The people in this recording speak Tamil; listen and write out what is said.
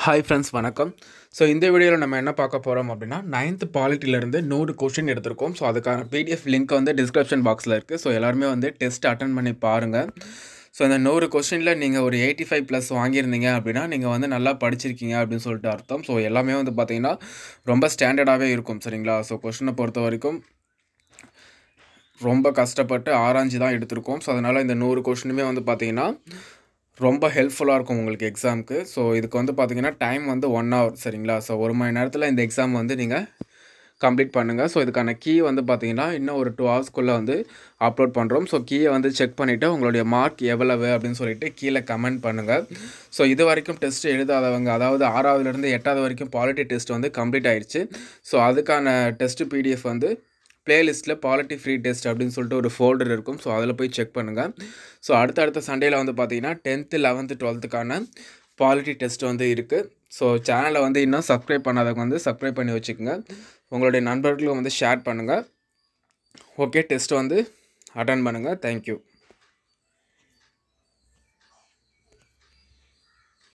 ஹாய் ஃப்ரெண்ட்ஸ் வணக்கம் ஸோ இந்த வீடியோவில் நம்ம என்ன பார்க்க போகிறோம் அப்படின்னா நைன்த் பாலிட்டிலேருந்து நூறு கொஷின் எடுத்திருக்கோம் ஸோ அதுக்கான பிடிஎஃப் லிங்க் வந்து டிஸ்கிரிப்ஷன் பாக்ஸில் இருக்குது ஸோ எல்லாருமே வந்து டெஸ்ட் அட்டன் பண்ணி பாருங்கள் ஸோ இந்த நூறு கொஷினில் நீங்கள் ஒரு எயிட்டி ஃபைவ் ப்ளஸ் வாங்கியிருந்தீங்க அப்படின்னா நீங்கள் வந்து நல்லா படிச்சிருக்கீங்க அப்படின்னு சொல்லிட்டு அர்த்தம் ஸோ எல்லாமே வந்து பார்த்தீங்கன்னா ரொம்ப ஸ்டாண்டர்டாகவே இருக்கும் சரிங்களா ஸோ கொஷினை பொறுத்த வரைக்கும் ரொம்ப கஷ்டப்பட்டு ஆராய்ஞ்சு தான் எடுத்திருக்கோம் ஸோ அதனால் இந்த நூறு கொஷினுமே வந்து பார்த்தீங்கன்னா ரொம்ப ஹெல்ப்ஃபுல்லாக இருக்கும் உங்களுக்கு எக்ஸாமுக்கு ஸோ இதுக்கு வந்து பார்த்தீங்கன்னா டைம் வந்து ஒன் ஹவர் சரிங்களா ஸோ ஒரு மணி நேரத்தில் இந்த எக்ஸாம் வந்து நீங்கள் கம்ப்ளீட் பண்ணுங்கள் ஸோ இதுக்கான கீ வந்து பார்த்தீங்கன்னா இன்னும் ஒரு டூ ஹவர்ஸ்க்குள்ளே வந்து அப்லோட் பண்ணுறோம் ஸோ கீயை வந்து செக் பண்ணிவிட்டு உங்களுடைய மார்க் எவ்வளவு அப்படின்னு சொல்லிட்டு கீழே கமெண்ட் பண்ணுங்கள் ஸோ இது வரைக்கும் டெஸ்ட் எழுதாதவங்க அதாவது ஆறாவதுலேருந்து எட்டாவது வரைக்கும் பாலிட்டி டெஸ்ட் வந்து கம்ப்ளீட் ஆயிடுச்சு ஸோ அதுக்கான டெஸ்ட் பிடிஎஃப் வந்து பிளேலிஸ்ட்டில் பாலிட்டி ஃப்ரீ டெஸ்ட் அப்படின்னு சொல்லிட்டு ஒரு ஃபோல்டர் இருக்கும் ஸோ அதில் போய் செக் பண்ணுங்கள் ஸோ அடுத்த அடுத்த சண்டேயில் வந்து பார்த்தீங்கன்னா டென்த்து லெவன்த்து டுவெல்த்துக்கான பாலிட்டி டெஸ்ட் வந்து இருக்குது ஸோ சேனலை வந்து இன்னும் சப்ஸ்கிரைப் பண்ணாதவங்க வந்து சப்ஸ்கிரைப் பண்ணி வச்சுக்கோங்க உங்களுடைய நண்பர்களும் வந்து ஷேர் பண்ணுங்கள் ஓகே டெஸ்ட் வந்து அட்டன் பண்ணுங்கள் தேங்க்யூ